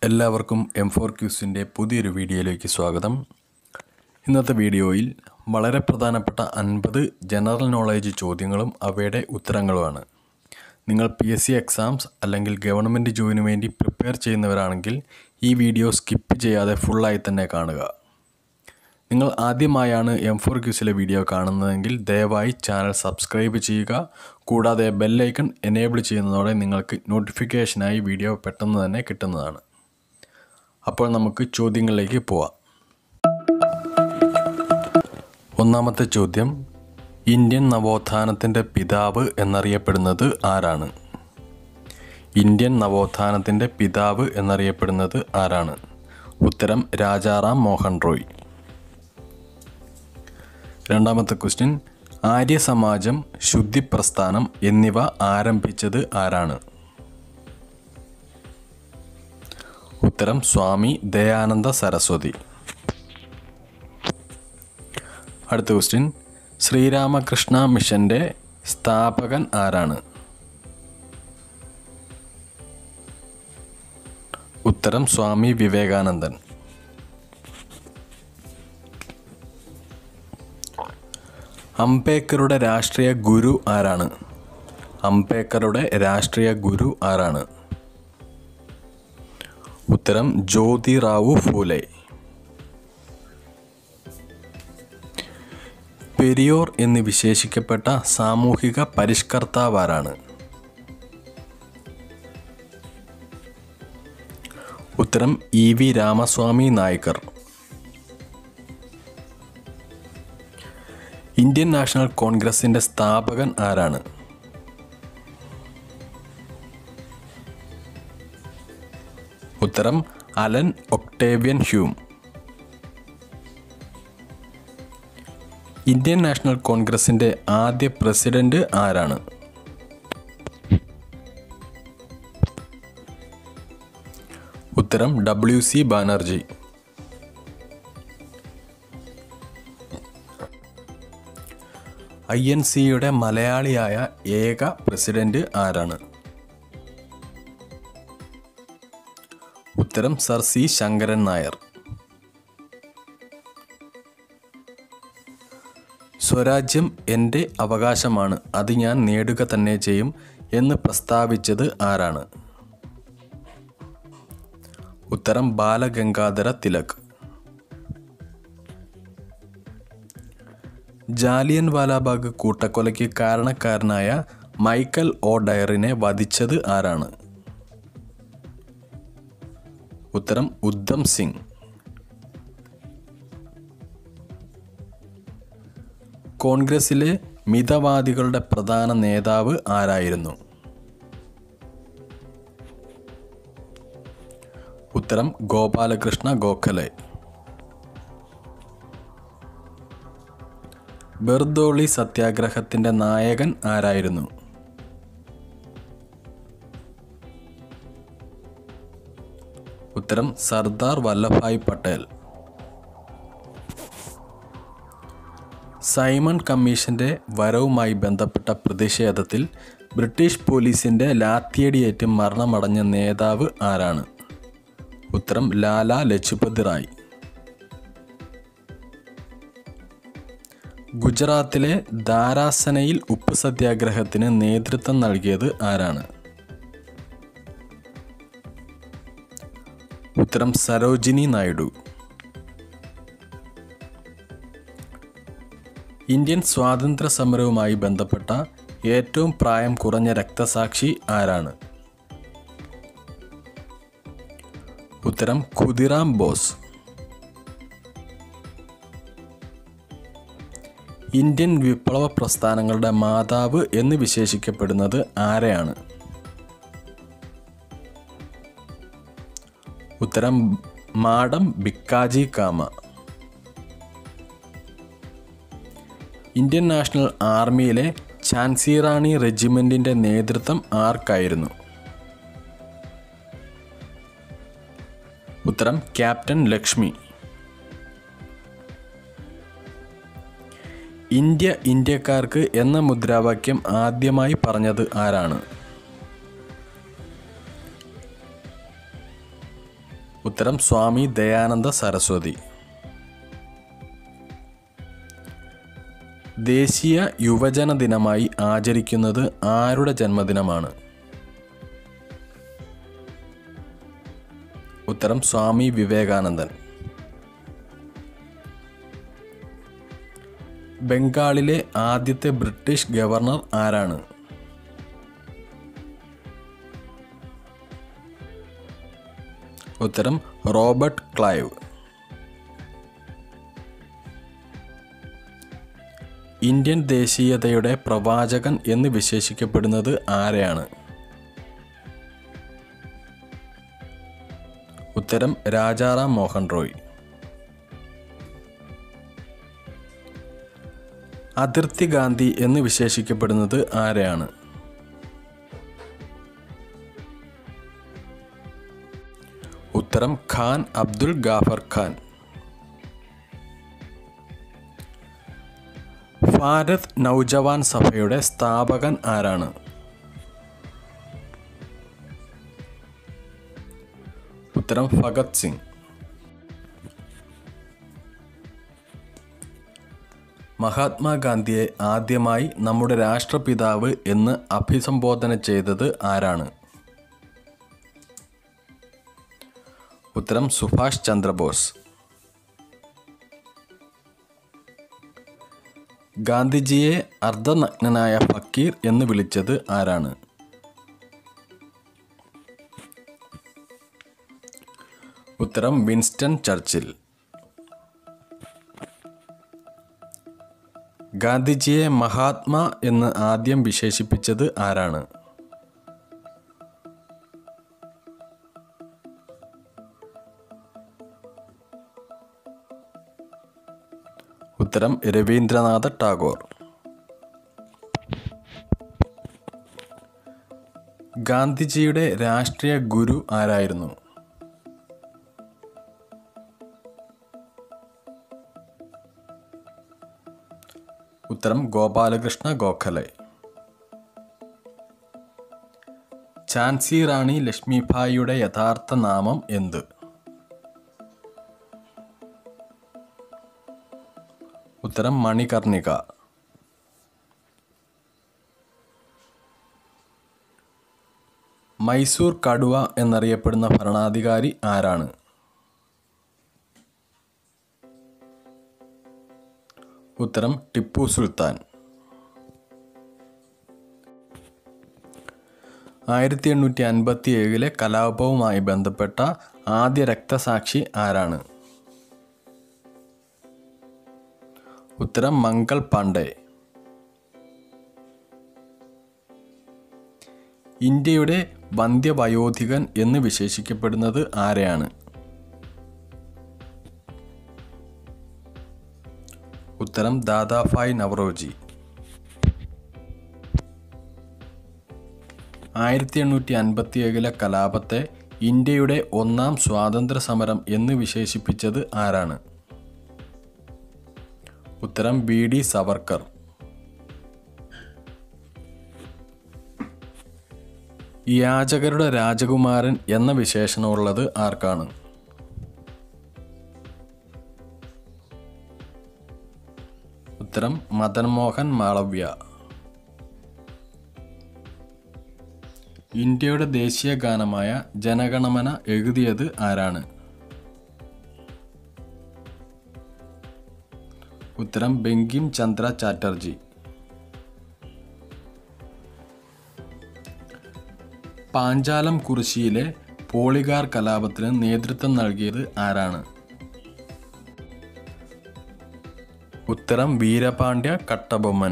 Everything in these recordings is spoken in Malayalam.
എല്ലാവർക്കും എം ഫോർ ക്യൂസിൻ്റെ പുതിയൊരു വീഡിയോയിലേക്ക് സ്വാഗതം ഇന്നത്തെ വീഡിയോയിൽ വളരെ പ്രധാനപ്പെട്ട അൻപത് ജനറൽ നോളേജ് ചോദ്യങ്ങളും അവയുടെ ഉത്തരങ്ങളുമാണ് നിങ്ങൾ പി എസ് സി എക്സാംസ് അല്ലെങ്കിൽ ഗവൺമെൻറ് ജോലിന് വേണ്ടി പ്രിപ്പയർ ചെയ്യുന്നവരാണെങ്കിൽ ഈ വീഡിയോ സ്കിപ്പ് ചെയ്യാതെ ഫുള്ളായി തന്നെ കാണുക നിങ്ങൾ ആദ്യമായാണ് എം ഫോർ ക്യൂസിലെ വീഡിയോ കാണുന്നതെങ്കിൽ ദയവായി ചാനൽ സബ്സ്ക്രൈബ് ചെയ്യുക കൂടാതെ ബെല്ലൈക്കൺ എനേബിൾ ചെയ്യുന്നതോടെ നിങ്ങൾക്ക് നോട്ടിഫിക്കേഷനായി വീഡിയോ പെട്ടെന്ന് തന്നെ കിട്ടുന്നതാണ് അപ്പോൾ നമുക്ക് ചോദ്യങ്ങളിലേക്ക് പോവാം ഒന്നാമത്തെ ചോദ്യം ഇന്ത്യൻ നവോത്ഥാനത്തിൻ്റെ പിതാവ് എന്നറിയപ്പെടുന്നത് ആരാണ് ഇന്ത്യൻ നവോത്ഥാനത്തിൻ്റെ പിതാവ് എന്നറിയപ്പെടുന്നത് ആരാണ് ഉത്തരം രാജാറാം മോഹൻ റോയ് രണ്ടാമത്തെ ക്വസ്റ്റ്യൻ ആര്യസമാജം ശുദ്ധി പ്രസ്ഥാനം എന്നിവ ആരംഭിച്ചത് ആരാണ് ഉത്തരം സ്വാമി ദയാനന്ദ സരസ്വതി അടുത്ത ക്വസ്റ്റ്യൻ ശ്രീരാമകൃഷ്ണ മിഷന്റെ സ്ഥാപകൻ ആരാണ് ഉത്തരം സ്വാമി വിവേകാനന്ദൻ അംബേദ്കറുടെ രാഷ്ട്രീയ ഗുരു ആരാണ് അംബേദ്കറുടെ രാഷ്ട്രീയ ഗുരു ആരാണ് ഉത്തരം ജ്യോതിറാവു ഫൂലെ പെരിയോർ എന്ന് വിശേഷിക്കപ്പെട്ട സാമൂഹിക പരിഷ്കർത്താവാരാണ് ഉത്തരം E V Ramaswamy Naicker Indian National കോൺഗ്രസിന്റെ സ്ഥാപകൻ ആരാണ് ഉത്തരം Allan Octavian Hume Indian National കോൺഗ്രസിന്റെ ആദ്യ പ്രസിഡന്റ് ആരാണ് ഉത്തരം W C Banerjee I N സിയുടെ മലയാളിയായ ഏക പ്രസിഡന്റ് ആരാണ് ഉത്തരം സർ സി ശങ്കരൻ നായർ സ്വരാജ്യം എൻ്റെ അവകാശമാണ് അത് ഞാൻ നേടുക തന്നെ ചെയ്യും എന്ന് പ്രസ്താവിച്ചത് ആരാണ് ഉത്തരം ബാലഗംഗാധര തിലക് ജാലിയൻ വാലാബാഗ് കൂട്ടക്കൊലയ്ക്ക് കാരണക്കാരനായ മൈക്കൽ ഒ ഡയറിനെ വധിച്ചത് ആരാണ് ഉത്തരം ഉദ്ധം സിംഗ് കോൺഗ്രസിലെ മിതവാദികളുടെ പ്രധാന നേതാവ് ആരായിരുന്നു ഉത്തരം ഗോപാലകൃഷ്ണ ഗോഖലെ ബെർദോളി സത്യാഗ്രഹത്തിന്റെ നായകൻ ആരായിരുന്നു ഉത്തരം സർദാർ വല്ലഭായ് പട്ടേൽ സൈമൺ കമ്മീഷന്റെ വരവുമായി ബന്ധപ്പെട്ട പ്രതിഷേധത്തിൽ ബ്രിട്ടീഷ് പോലീസിന്റെ ലാത്തിയടിയേറ്റ് മരണമടഞ്ഞ നേതാവ് ആരാണ് ഉത്തരം ലാല ലജ്പത് റായ് ഗുജറാത്തിലെ ദാരാസനയിൽ ഉപ്പ് സത്യാഗ്രഹത്തിന് നേതൃത്വം നൽകിയത് ആരാണ് ഉത്തരം സരോജിനി നായിഡു ഇന്ത്യൻ സ്വാതന്ത്ര്യ സമരവുമായി ബന്ധപ്പെട്ട ഏറ്റവും പ്രായം കുറഞ്ഞ രക്തസാക്ഷി ആരാണ് ഉത്തരം ഖുദിറാം ബോസ് ഇന്ത്യൻ വിപ്ലവ പ്രസ്ഥാനങ്ങളുടെ മാതാവ് എന്ന് വിശേഷിക്കപ്പെടുന്നത് ആരെയാണ് ഉത്തരം madam Bhikaiji Cama Indian National ആർമിയിലെ ഝാൻസി റെജിമെന്റിന്റെ നേതൃത്വം ആർക്കായിരുന്നു ഉത്തരം ക്യാപ്റ്റൻ ലക്ഷ്മി ഇന്ത്യ ഇന്ത്യക്കാർക്ക് എന്ന മുദ്രാവാക്യം ആദ്യമായി പറഞ്ഞത് ആരാണ് ഉത്തരം സ്വാമി ദയാനന്ദ സരസ്വതി ദേശീയ യുവജന ദിനമായി ആചരിക്കുന്നത് ആരുടെ ജന്മദിനമാണ് ഉത്തരം സ്വാമി വിവേകാനന്ദൻ ബംഗാളിലെ ആദ്യത്തെ ബ്രിട്ടീഷ് ഗവർണർ ആരാണ് ഉത്തരം റോബർട്ട് ക്ലൈവ് ഇന്ത്യൻ ദേശീയതയുടെ പ്രവാചകൻ എന്ന് വിശേഷിക്കപ്പെടുന്നത് ആരെയാണ് ഉത്തരം രാജാറാം മോഹൻ റോയ് അതിർത്തി ഗാന്ധി എന്ന് വിശേഷിക്കപ്പെടുന്നത് ആരെയാണ് ഉത്തരം ഖാൻ അബ്ദുൽ ഗാഫർ ഖാൻ ഭാരത് നൗജവാൻ സഭയുടെ സ്ഥാപകൻ ആരാണ് ഉത്തരം ഭഗത് സിംഗ് മഹാത്മാഗാന്ധിയെ ആദ്യമായി നമ്മുടെ രാഷ്ട്രപിതാവ് എന്ന് അഭിസംബോധന ചെയ്തത് ആരാണ് ഉത്തരം സുഭാഷ് ചന്ദ്രബോസ് ഗാന്ധിജിയെ അർദ്ധനഗ്നനായ ഫക്കീർ എന്ന് വിളിച്ചത് ആരാണ് ഉത്തരം വിൻസ്റ്റൺ ചർച്ചിൽ ഗാന്ധിജിയെ മഹാത്മാ എന്ന് ആദ്യം വിശേഷിപ്പിച്ചത് ആരാണ് ഉത്തരം രവീന്ദ്രനാഥ ടാഗോർ ഗാന്ധിജിയുടെ രാഷ്ട്രീയ ഗുരു ആരായിരുന്നു ഉത്തരം ഗോപാലകൃഷ്ണ ഗോഖലെ ഝാൻസി റാണി ലക്ഷ്മിഭായിയുടെ യഥാർത്ഥ നാമം എന്ത് ഉത്തരം മണികർണിക മൈസൂർ കടുവ എന്നറിയപ്പെടുന്ന ഭരണാധികാരി ആരാണ് ഉത്തരം ടിപ്പു സുൽത്താൻ ആയിരത്തി എണ്ണൂറ്റി അൻപത്തി ഏഴിലെ കലാപവുമായി ബന്ധപ്പെട്ട ആദ്യ രക്തസാക്ഷി ആരാണ് ഉത്തരം മംഗൾ പാണ്ഡെ ഇന്ത്യയുടെ വന്ധ്യവയോധികൻ എന്ന് വിശേഷിക്കപ്പെടുന്നത് ആരെയാണ് ഉത്തരം ദാദാഫായ് നവറോജി ആയിരത്തി എണ്ണൂറ്റി അൻപത്തി ഏഴിലെ കലാപത്തെ ഇന്ത്യയുടെ ഒന്നാം സ്വാതന്ത്ര്യ സമരം എന്ന് വിശേഷിപ്പിച്ചത് ആരാണ് ഉത്തരം ബി ഡി സവർക്കർ യാചകരുടെ രാജകുമാരൻ എന്ന വിശേഷണമുള്ളത് ആർക്കാണ് ഉത്തരം മദൻ മോഹൻ മാളവ്യ ഇന്ത്യയുടെ ദേശീയ ഗാനമായ ജനഗണമന എഴുതിയത് ആരാണ് ഉത്തരം ബങ്കിം ചന്ദ്ര ചാറ്റർജി പാഞ്ചാലം കുറിശിയിലെ പോളിഗാർ കലാപത്തിന് നേതൃത്വം നൽകിയത് ആരാണ് ഉത്തരം വീരപാണ്ഡ്യ കട്ടബൊമ്മൻ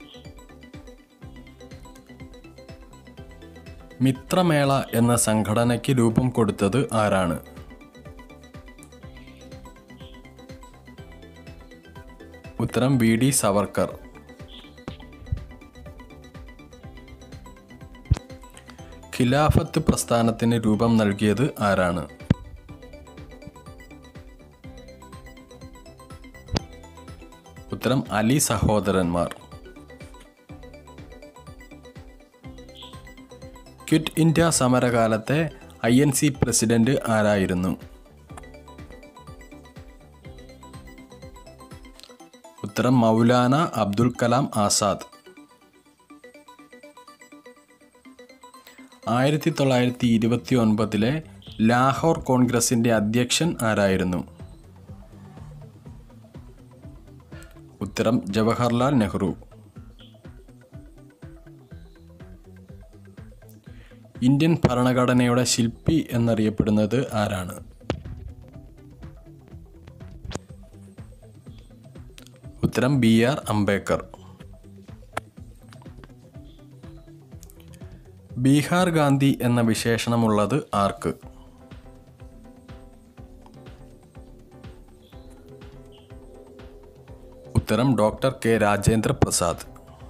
മിത്രമേള എന്ന സംഘടനയ്ക്ക് രൂപം കൊടുത്തത് ആരാണ് ഉത്തരം വി ഡി സവർക്കർ ഖിലാഫത്ത് പ്രസ്ഥാനത്തിന് രൂപം നൽകിയത് ആരാണ് ഉത്തരം അലി സഹോദരന്മാർ ക്വിറ്റ് ഇന്ത്യ സമരകാലത്തെ ഐ എൻ സി പ്രസിഡന്റ് ആരായിരുന്നു ഉത്തരം മൗലാന അബ്ദുൽ കലാം ആസാദ് ആയിരത്തി തൊള്ളായിരത്തി ഇരുപത്തി ഒൻപതിലെ ലാഹോർ കോൺഗ്രസിൻ്റെ അധ്യക്ഷൻ ആരായിരുന്നു ഉത്തരം ജവഹർലാൽ നെഹ്റു ഇന്ത്യൻ ഭരണഘടനയുടെ ശില്പി എന്നറിയപ്പെടുന്നത് ആരാണ് ഉത്തരം ബി ആർ അംബേദ്കർ ബീഹാർ ഗാന്ധി എന്ന വിശേഷണമുള്ളത് ആർക്ക് ഉത്തരം doctor K Rajendra Prasad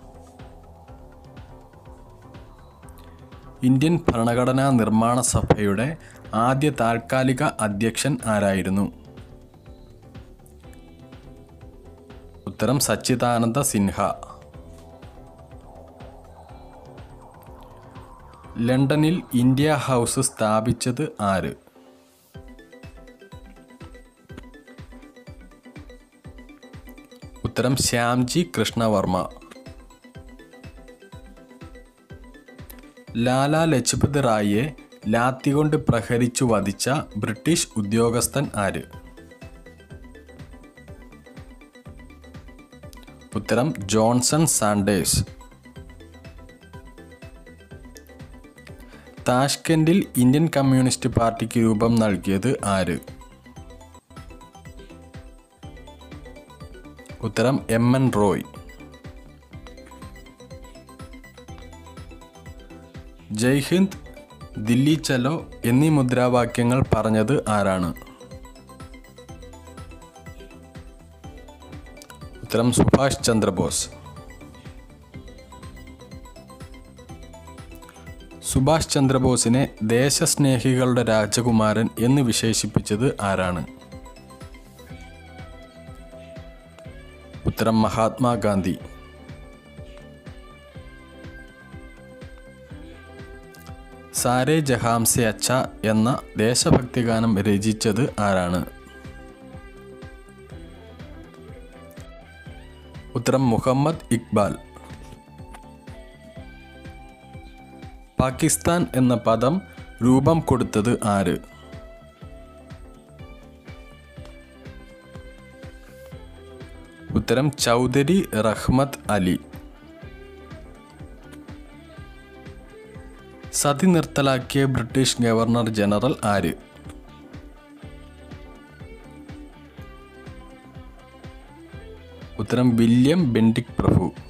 Indian ഭരണഘടനാ നിർമ്മാണ സഭയുടെ ആദ്യ താൽക്കാലിക അധ്യക്ഷൻ ആരായിരുന്നു ഉത്തരം സച്ചിദാനന്ദ സിൻഹ ലണ്ടനിൽ ഇന്ത്യ ഹൗസ് സ്ഥാപിച്ചത് ആര് ഉത്തരം ശ്യാംജി കൃഷ്ണവർമ്മ ലാല ലജ്പത് റായിയെ ലാത്തി കൊണ്ട് പ്രഹരിച്ചു വധിച്ച ബ്രിട്ടീഷ് ഉദ്യോഗസ്ഥൻ ആര് ഉത്തരം ജോൺസൺ സാൻഡേഴ്സ് താഷ്കെൻഡിൽ ഇന്ത്യൻ കമ്മ്യൂണിസ്റ്റ് പാർട്ടിക്ക് രൂപം നൽകിയത് ആര് ഉത്തരം എം എൻ റോയ് ജയ് ഹിന്ദ് ദില്ലി ചലോ എന്നീ മുദ്രാവാക്യങ്ങൾ പറഞ്ഞത് ആരാണ് ഉത്തരം സുഭാഷ് ചന്ദ്രബോസ് സുഭാഷ് ചന്ദ്രബോസിനെ ദേശസ്നേഹികളുടെ രാജകുമാരൻ എന്ന് വിശേഷിപ്പിച്ചത് ആരാണ് ഉത്തരം മഹാത്മാഗാന്ധി സാരേ ജഹാംസെ അച്ച എന്ന ദേശഭക്തി ഗാനം രചിച്ചത് ആരാണ് ഉത്തരം മുഹമ്മദ് ഇക്ബാൽ പാകിസ്ഥാൻ എന്ന പദം രൂപം കൊടുത്തത് ആര് ഉത്തരം ചൗധരി റഹ്മത്ത് അലി സതി നിർത്തലാക്കിയ ബ്രിട്ടീഷ് ഗവർണർ ജനറൽ ആര് ഉത്തരം വില്യം ബെൻഡിക് പ്രഭു